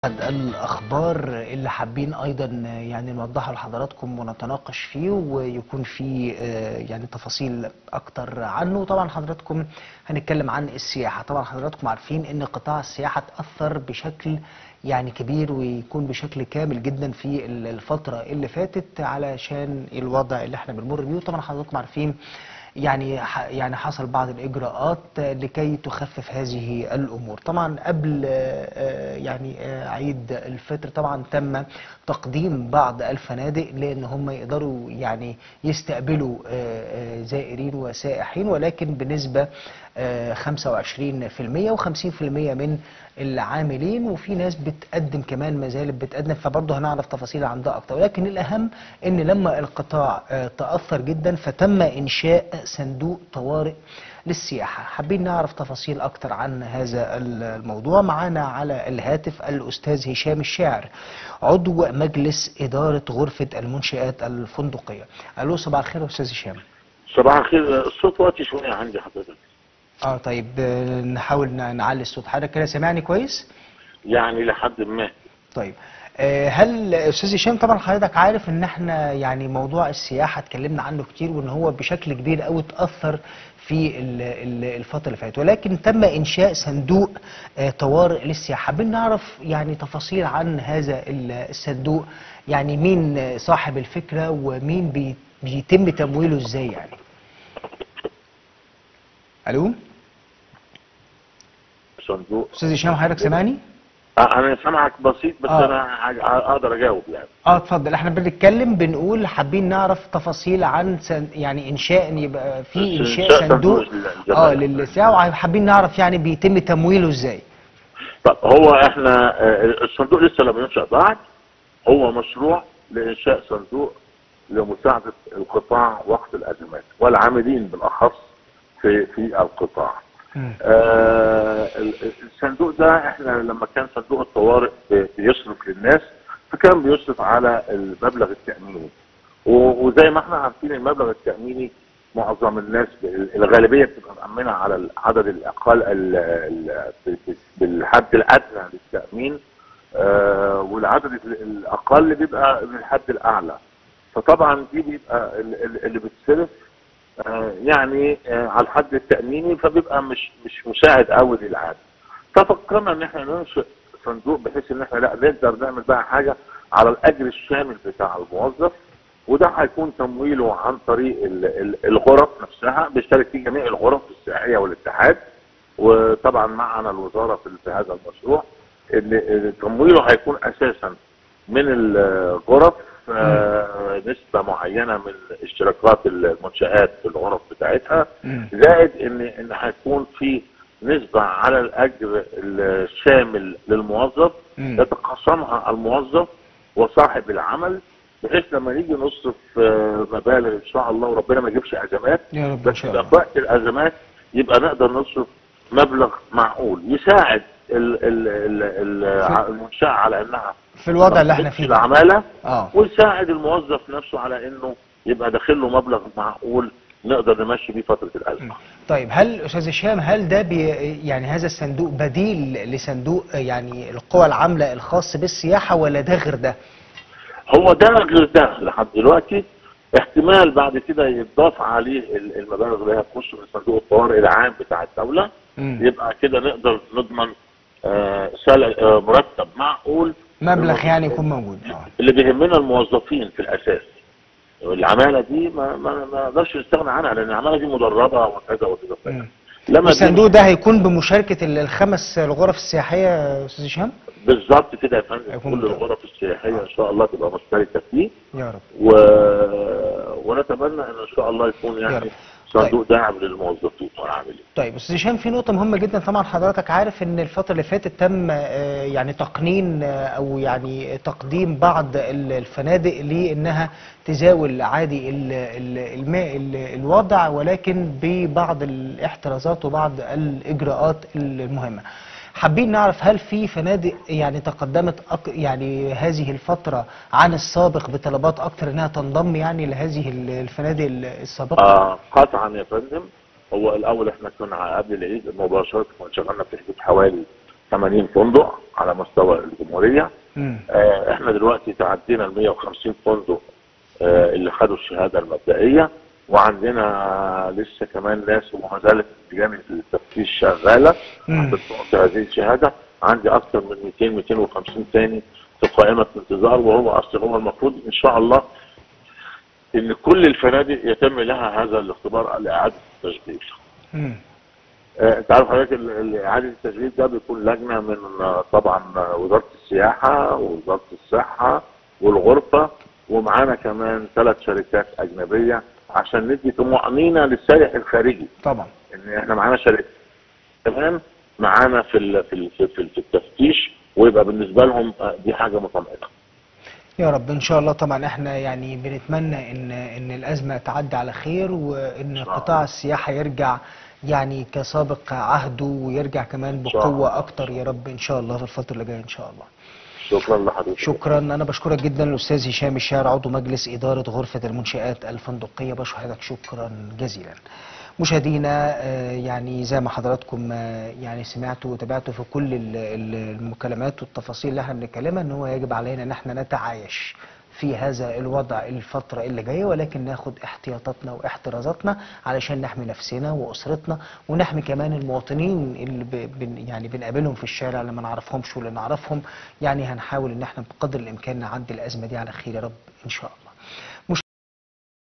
أحد الأخبار اللي حابين أيضا يعني نوضحها لحضراتكم ونتناقش فيه ويكون فيه آه، يعني تفاصيل أكتر عنه طبعا حضراتكم هنتكلم عن السياحة طبعا حضراتكم عارفين أن قطاع السياحة تأثر بشكل يعني كبير ويكون بشكل كامل جدا في الفترة اللي فاتت علشان الوضع اللي احنا بنمر بيه وطبعا حضراتكم عارفين يعني ح- يعني حصل بعض الإجراءات لكي تخفف هذه الأمور طبعا قبل آه، يعني آه، عيد الفطر طبعا تم تقديم بعض الفنادق لأن هم يقدروا يعني يستقبلوا آه، آه، زائرين وسائحين ولكن بنسبة آه، 25% و50% من العاملين وفي ناس بتقدم كمان ما زالت بتقدم فبرضه هنعرف تفاصيل عن ده اكتر ولكن الاهم ان لما القطاع آه، تاثر جدا فتم انشاء صندوق طوارئ للسياحه حابين نعرف تفاصيل اكتر عن هذا الموضوع معانا على الهاتف الاستاذ هشام الشاعر عضو مجلس اداره غرفه المنشات الفندقيه الو صباح الخير يا استاذ هشام صباح الخير الصوت واطي شويه عندي حضرتك اه طيب آه، نحاول ن- نعلي الصوت حضرتك كده سامعني كويس يعني لحد ما طيب آه، هل استاذ هشام طبعا حضرتك عارف ان احنا يعني موضوع السياحه اتكلمنا عنه كتير وان هو بشكل كبير قوي اتاثر في ال- ال- الفتره اللي فاتت ولكن تم انشاء صندوق آه، طوارئ للسياحه حابين نعرف يعني تفاصيل عن هذا ال- الصندوق يعني مين آه، صاحب الفكره ومين بي- بيتم تمويله ازاي يعني الو صندوق استاذ هشام حضرتك سامعني آه، انا سامعك بسيط بس آه. انا ع- اقدر اجاوب يعني اه اتفضل احنا بنتكلم بنقول حابين نعرف تفاصيل عن سن يعني انشاء إن يبقى في انشاء إنشاء صندوق صندوق لل- اه للزمالة. للسياحه وحابين نعرف يعني بيتم تمويله ازاي طب هو احنا آه، الصندوق لسه لم ينشأ بعد هو مشروع لانشاء صندوق لمساعده القطاع وقت الازمات والعاملين بالاخص في في القطاع. مم. آه ال- الصندوق ده احنا لما كان صندوق الطوارئ بي- بيصرف للناس فكان بيصرف على المبلغ التأميني و- وزي ما احنا عارفين المبلغ التأميني معظم الناس ب- الغالبية بتبقى مأمنة على العدد الأقل ال- ال- ب- بالحد الأدنى للتأمين آه والعدد ال- الأقل بيبقى بالحد الأعلى فطبعا دي بيبقى ال- ال- اللي بتصرف آه، يعني آه، على الحد التأميني فبيبقى مش مش مساعد قوي للعالم ففكرنا ان احنا ننشئ صندوق بحيث ان احنا لا نقدر نعمل بقى حاجه على الاجر الشامل بتاع الموظف وده هيكون تمويله عن طريق ال- ال- الغرف نفسها بيشترك فيه جميع الغرف السياحيه والاتحاد وطبعا معنا الوزاره في في هذا المشروع ان إن تمويله هيكون اساسا من الغرف آه، نسبه معينه من اشتراكات المنشات في الغرف بتاعتها مم. زائد ان ان هيكون في نسبه على الاجر الشامل للموظف مم. يتقاسمها الموظف وصاحب العمل بحيث لما نيجي نصرف آه، مبالغ ان شاء الله وربنا ما يجيبش ازمات يا رب ان بس شاء يبقى الله في وقت الازمات يبقى نقدر نصرف مبلغ معقول يساعد ال ال ال ال المنشاه على انها في الوضع اللي احنا ما فيه تفقدش ده. العماله اه ويساعد الموظف نفسه على انه يبقى داخل له مبلغ معقول نقدر نمشي بيه فتره الازمه. طيب هل استاذ هشام هل ده بي يعني هذا الصندوق بديل لصندوق يعني القوى العامله الخاص بالسياحه ولا ده غير ده؟ هو ده غير ده لحد دلوقتي احتمال بعد كده يتضاف عليه ال- المبالغ اللي هي هتخش من صندوق الطوارئ العام بتاع الدوله مم. يبقى كده نقدر نضمن آه سل- آه مرتب معقول مبلغ يعني يكون موجود اه اللي بيهمنا الموظفين في الاساس العماله دي ما ما ما نقدرش نستغنى عنها لان العماله دي مدربه وكذا وكذا مم. لما الصندوق ده هيكون بمشاركه ال- الخمس الغرف السياحيه يا استاذ هشام؟ بالظبط كده يا فندم هيكون كل مدرب. الغرف السياحيه ان شاء الله تبقى مشتركه فيه يا رب و... ونتمنى ان ان شاء الله يكون يا رب. يعني صندوق داعم للموظفين والعاملين طيب استاذ هشام في نقطة مهمة جدا طبعا حضرتك عارف ان الفترة اللي فاتت تم آه، يعني تقنين آه، او يعني تقديم بعض ال- الفنادق لانها تزاول عادي ال- ال- الماء ال- الوضع ولكن ببعض الاحترازات وبعض الاجراءات المهمة. حابين نعرف هل في فنادق يعني تقدمت أك يعني هذه الفترة عن السابق بطلبات اكتر انها تنضم يعني لهذه ال- الفنادق السابقة؟ آه قطعا يا فندم هو الاول احنا كنا قبل العيد مباشره كنا شغلنا في حدود حوالي 80 فندق على مستوى الجمهوريه مم. آه، احنا دلوقتي تعدينا ال 150 فندق آه، اللي خدوا الشهاده المبدئيه وعندنا لسه كمان ناس وما زالت لجان التفتيش شغاله مم. بتعطي هذه الشهاده عندي اكثر من 200 250 تاني في قائمه انتظار وهو اصلا هو المفروض ان شاء الله ان كل الفنادق يتم لها هذا الاختبار لاعاده التشغيل. مم. آه، انت عارف حضرتك ال- ال- اعاده التشغيل ده بيكون لجنه من آه، طبعا آه، وزاره السياحه ووزاره الصحه والغرفه ومعانا كمان ثلاث شركات اجنبيه عشان ندي طمانينه للسائح الخارجي طبعا ان احنا معانا شركات كمان معانا في ال- في ال- في ال- في التفتيش ويبقى بالنسبه لهم آه، دي حاجه مطمئنه. يا رب ان شاء الله طبعا احنا يعني بنتمنى ان ان الازمه تعدي على خير وان شاء قطاع الله. السياحه يرجع يعني كسابق عهده ويرجع كمان شاء الله. بقوه اكتر يا رب ان شاء الله في الفتره اللي جايه ان شاء الله شكرا لحضرتك. شكرا انا بشكرك جدا الاستاذ هشام الشاعر عضو مجلس اداره غرفه المنشات الفندقيه بشكر حضرتك شكرا جزيلا مشاهدينا آه، يعني زي ما حضراتكم آه، يعني سمعتوا وتابعتوا في كل ال- ال- المكالمات والتفاصيل اللي احنا بنتكلمها ان هو يجب علينا ان احنا نتعايش في هذا الوضع الفترة اللي جاية ولكن ناخد احتياطاتنا واحترازاتنا علشان نحمي نفسنا وأسرتنا ونحمي كمان المواطنين اللي ب- بن يعني بنقابلهم في الشارع اللي ما نعرفهمش واللي نعرفهم يعني هنحاول ان احنا بقدر الامكان نعدي الأزمة دي على خير يا رب ان شاء الله